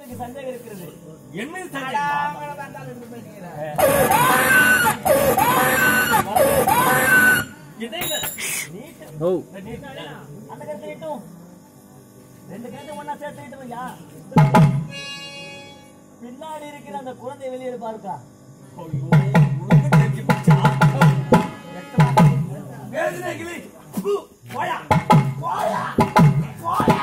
எனக்கு சந்தேகம் இருக்கிறது என்ன அடா, சந்தேகம் அவங்கள தாண்டா ரெண்டு பேர் நீங்க. இதைங்க நீட்டு ஓ நீட்டு. அந்த கருத்து நீட்டும் ரெண்டு கருத்து ஒண்ணா சேர்த்து நீட்டுமையா பின்னாடி இருக்கிற அந்த குழந்தை வெளியே பாருக்கா ஐயோ, உனக்கு தெரிஞ்சு போச்சா? வேதனைகளே, பு, போயா, போயா, போயா.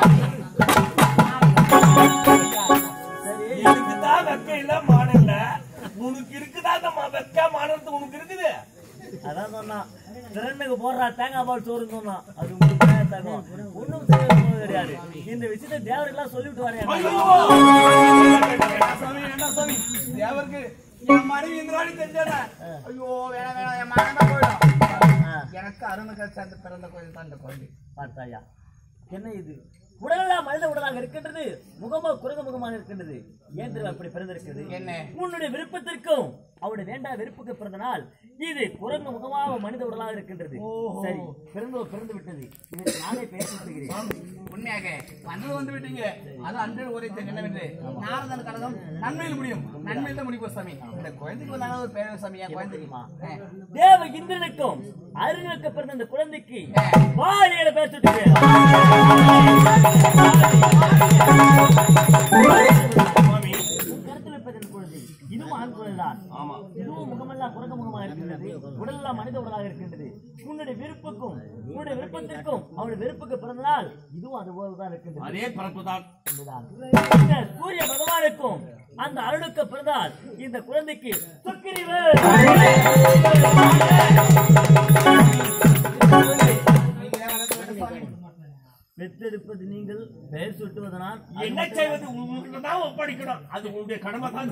சரி எனக்குதான் வெக்கம் இல்ல, மானம் இல்ல. உனக்கு இருக்குதா அந்த ம- வெக்க மானத்து உனக்கு இருக்குது அதான் சொன்னான் திறனுக்கு போடுறா தேங்காய் பால் சோறுன்னு சொன்னான் அது உங்களுக்கு தான் தகும் ஒண்ணும் செய்ய போறது கிடையாது இந்த விஷயத்தை தேவருக்கெல்லாம் சொல்லிவிட்டு வரேன் ஐயோ! என்ன சாமி, என்ன சாமி? தேவருக்கு என் மனைவி இந்திராணி தெரிஞ்சதா? ஐயோ, வேணாம், வேணாம், என் மகனே போயிடும். எனக்கு அருணுக்கு சேர்ந்து பிறந்த கோயில் தான் இந்த கோயில் பார்த்தாயா என்ன இது உடலெல்லாம் மனித உடலாக இருக்கின்றது முகமோ குரங்க முகமாக இருக்கின்றது ஏன் தெரியுமா இப்படி பிறந்திருக்கிறது என்ன? உன்னுடைய விருப்பத்திற்கும் அவருடைய வேண்டா வெறுப்புக்கு பிறந்த நாள் இது குரங்கு முகமாக மனித உடலாக இருக்கின்றது சரி பிறந்து பிறந்து விட்டது இதற்கு நானே பேச விடுகிறேன் உண்மையாக வந்து வந்து விட்டீங்க அது அன்று உரைத்த என்னவென்று நாரதன் கழகம் நன்மையில் முடியும் நன்மையில் தான் முடிப்போம் சாமி இந்த குழந்தைக்கு வந்தாலும் ஒரு பேர சாமி என் குழந்தைக்குமா தேவ இந்திரனுக்கும் அருணுக்கு பிறந்த இந்த குழந்தைக்கு வாழையில பேசிட்டு சுவாமி, உன் கருத்தில் இருப்பது என் குழந்தை இதுவும் ஆண் குழந்தைதான் ஆமா. இதுவும் முகமெல்லாம் குரங்க முகமாக இருக்கின்றது உடலெல்லாம் மனித உடலாக இருக்கின்றது உன்னுடைய விருப்புக்கும் உன்னுடைய விருப்பத்திற்கும் அவனுடைய வெறுப்புக்கு பிறந்தனால் இதுவும் அது போலதான் இருக்கின்றது அதே பரப்புதான் இதுதான். இந்த சூரிய பகவானுக்கும் அந்த அருளுக்கு பிறந்தால் இந்த குழந்தைக்கு சுக்கிரிவு பெற்றெடுப்பது நீங்கள் பெயர் சுட்டுவதனால் என்ன செய்வது உங்களுக்கு தான் ஒப்படைக்கணும் அது உங்களுடைய கடமை தான்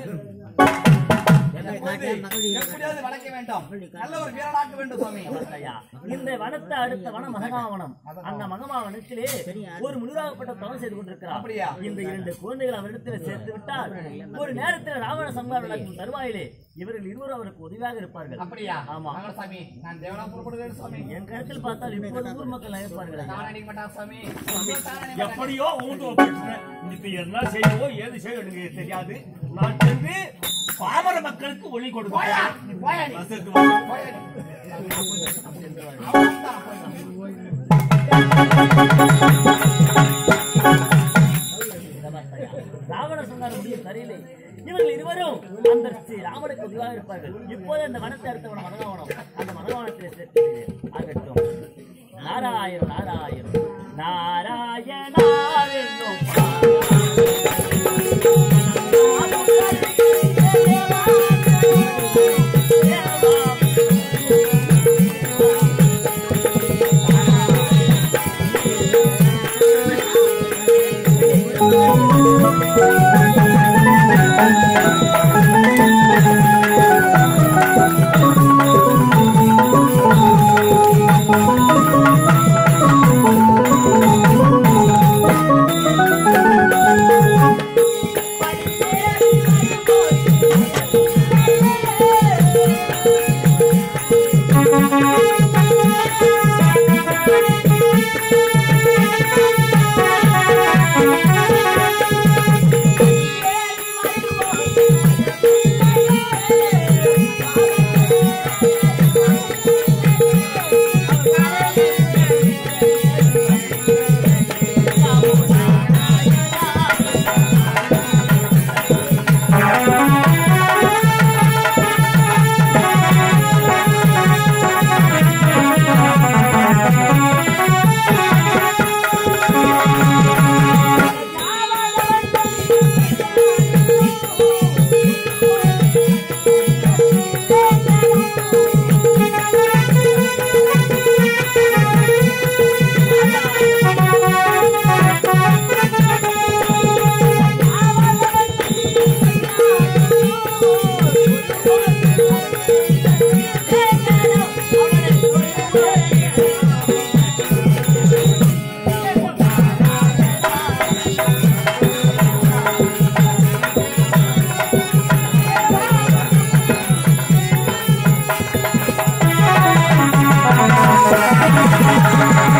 எப்படியாவது வளர்க்க வேண்டும் நல்ல ஒரு வீரனாக்க வேண்டும் சுவாமி ஐயா, இந்த வனத்தை அடுத்த வனம் மகமாவனம் அந்த மகமாவனத்திலே ஒரு முனிவராகப்பட்ட தவம் செய்து கொண்டிருக்கிறார் அப்படியா? இந்த இரண்டு குழந்தைகள் அவரிடத்தில் சேர்த்து விட்டால் ஒரு நேரத்தில் ராவண சம்ஹாரம் நடக்கும் தருவாயிலே இவர்கள் இருவரும் அவருக்கு உதவியாக இருப்பார்கள் அப்படியா ஆமா. ஆமா சாமி நான் தேவனா புறப்படுகிறேன் சுவாமி என் கருத்தில் பார்த்தால் இப்போது ஊர் மக்கள் நகைப்பார்கள் ஐயா. நான் அடிக்க மாட்டான் சாமி நான் அடிக்க மாட்டேன். எப்படியோ உங்க ஒப்படைச்சிட்டேன் இப்ப என்ன செய்யவோ ஏது செய்ய எனக்கு தெரியாது நான் சென்று பாமர மக்களுக்கு ஒளி போயா கொடுப்பேன் நீ போயா நீ வசத்து வாங்க. போயா நீ அவன்தான் இந்த பார்த்து ஐயா. ராவண சங்காரம் முடியும் சரியில்லை இவர்கள் இருவரும் அந்த ஸ்ரீ ராமனுக்கு உதவியாக இருப்பார்கள் இப்போது அந்த வனத்தை அடுத்த வனம் மனகாவனம் அந்த மனகாவனத்தை சேர்த்து ஆகட்டும் நாராயண நாராயண நாராயணா என்னும் Thank